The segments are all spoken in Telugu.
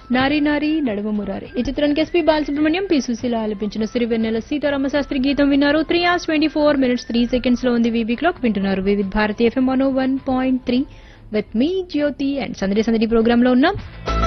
నారీ నారీ నడుమ మురారి ఈ చిత్రానికి ఎస్పీ బాలసుబ్రహ్మణ్యం పి సుశీల ఆలపించిన సిరివెన్నెల సీతారామ శాస్త్రి గీతం విన్నారు three hours twenty four minutes three seconds లో ఉంది వీబీ క్లాక్ వింటున్నారు Vividh Bharati FM one one point three with మీ జ్యోతి అండ్ సందడి సందడి ప్రోగ్రామ్ లో ఉన్నాం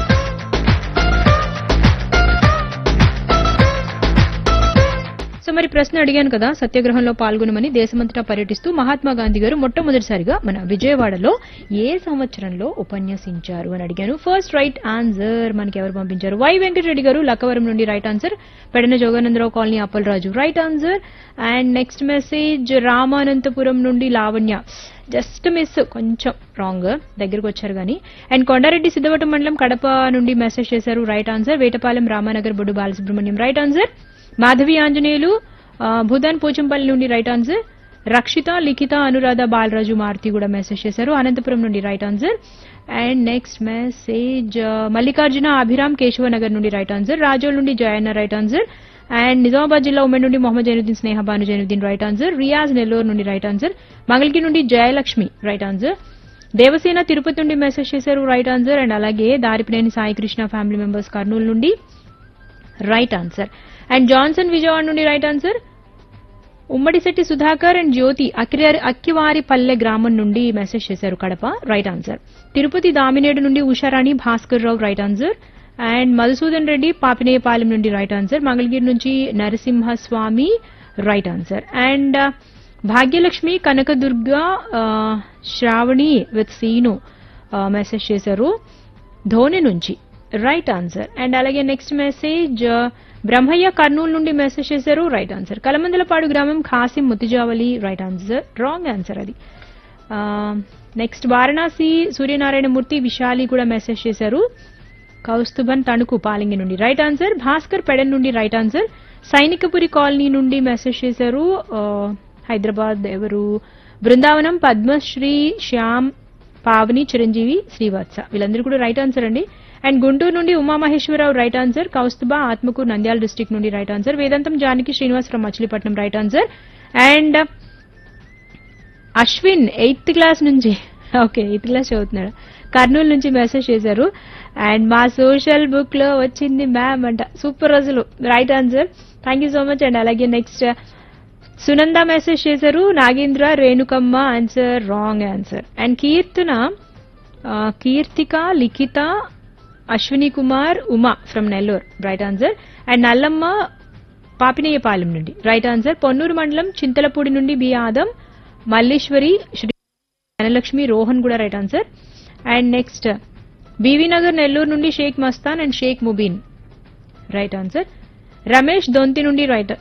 సో మరి ప్రశ్న అడిగాను కదా సత్యాగ్రహంలో పాల్గొనమని దేశమంతటా పర్యటిస్తూ మహాత్మా గాంధీ గారు మొట్టమొదటిసారిగా మన విజయవాడలో ఏ సంవత్సరంలో ఉపన్యసించారు అని అడిగాను ఫస్ట్ రైట్ ఆన్సర్ మనకి ఎవరు పంపించారు వై వెంకటరెడ్డి గారు లక్కవరం నుండి right answer Pedana Joganandarao colony Appalaraju right answer and next message Ramananthapuram నుండి లావణ్య జస్ట్ మిస్ కొంచెం రాంగ్ దగ్గరకు వచ్చారు కానీ అండ్ కొండారెడ్డి సిద్ధవటం మండలం కడప నుండి మెసేజ్ చేశారు right answer Vetapalem Ramanagar Boddu Balasubrahmanyam right answer Madhavi Anjaneyulu ఆ, భూదాన్ పోచంపల్లి నుండి రైట్ ఆన్సర్ రక్షిత లిఖిత అనురాధ బాలరాజు మారుతి కూడా మెసేజ్ చేశారు అనంతపురం నుండి right answer and next message Mallikarjuna Abhiram Keshavanagar నుండి రైట్ ఆన్సర్ రాజోల్ నుండి Jayanna right answer and Nizamabad జిల్లా ఉమెన్ నుండి మొహమ్మద్ జైనుద్దీన్ స్నేహ భాను జైనుద్దీన్ రైట్ ఆన్సర్ రియాజ్ నెల్లూరు నుండి రైట్ ఆన్సర్ మంగళగిరి నుండి జయలక్ష్మి రైట్ ఆన్సర్ దేవసేన తిరుపతి నుండి మెసేజ్ చేశారు రైట్ ఆన్సర్ అండ్ అలాగే దారిపినేని సాయి కృష్ణ ఫ్యామిలీ మెంబర్స్ కర్నూలు నుండి right answer and Johnson Vijayawada నుండి right answer Ummadisetti Sudhakar and Jyoti Akkivari Akkivaripalle గ్రామం నుండి మెసేజ్ చేశారు కడప రైట్ ఆన్సర్ తిరుపతి దామినేడు నుండి Usharani Bhaskar Rao right answer and Madhusudan Reddy Papineyapalem నుండి రైట్ ఆన్సర్ మంగళగిరి నుంచి Narasimhaswamy right answer and Bhagyalakshmi Kanakadurga ఆ, శ్రావణి విత్ సీను మెసేజ్ చేశారు ధోని నుంచి రైట్ ఆన్సర్ అండ్ అలాగే నెక్స్ట్ మెసేజ్ బ్రహ్మయ్య కర్నూలు నుండి మెసేజ్ చేశారు రైట్ ఆన్సర్ కలమందలపాడు గ్రామం Khasim Mutijavali right answer wrong answer అది నెక్స్ట్ వారణాసి సూర్యనారాయణమూర్తి విశాలి కూడా మెసేజ్ చేశారు కౌస్తుభన్ తణుకు పాలింగి నుండి రైట్ ఆన్సర్ భాస్కర్ పెడన్ నుండి రైట్ ఆన్సర్ సైనికపురి కాలనీ నుండి మెసేజ్ చేశారు ఆ, హైదరాబాద్ ఎవరు బృందావనం పద్మశ్రీ శ్యామ్ పావని చిరంజీవి శ్రీవత్స వీళ్ళందరూ కూడా రైట్ ఆన్సర్ అండి అండ్ గుంటూరు నుండి Umamaheswararao right answer Kaustubha Atmakur Nandyal district నుండి right answer Vedantam Janaki Srinivasarao Machilipatnam right answer and Ashwin eighth class నుంచి ఓకే ఎయిత్ క్లాస్ చదువుతున్నాడు కర్నూలు నుంచి మెసేజ్ చేశారు అండ్ మా సోషల్ బుక్ లో వచ్చింది మ్యామ్ అంట సూపర్ అసలు right answer thank you so much and అలాగే నెక్స్ట్ సునంద మెసేజ్ చేశారు Nagendra Renukamma answer wrong answer and Keertana ఆ, Keertika Likhita Ashwini Kumar Uma from Nellore right answer and Nallamma Papineyapalem నుండి రైట్ ఆన్సర్ పొన్నూరు మండలం చింతలపూడి నుండి బి ఆదం మల్లీశ్వరి శ్రీ ధనలక్ష్మి రోహన్ కూడా right answer and next BV Nagar Nellore నుండి Shaik Mastan and Shaik Mubeen right answer Ramesh Donthi నుండి రైట్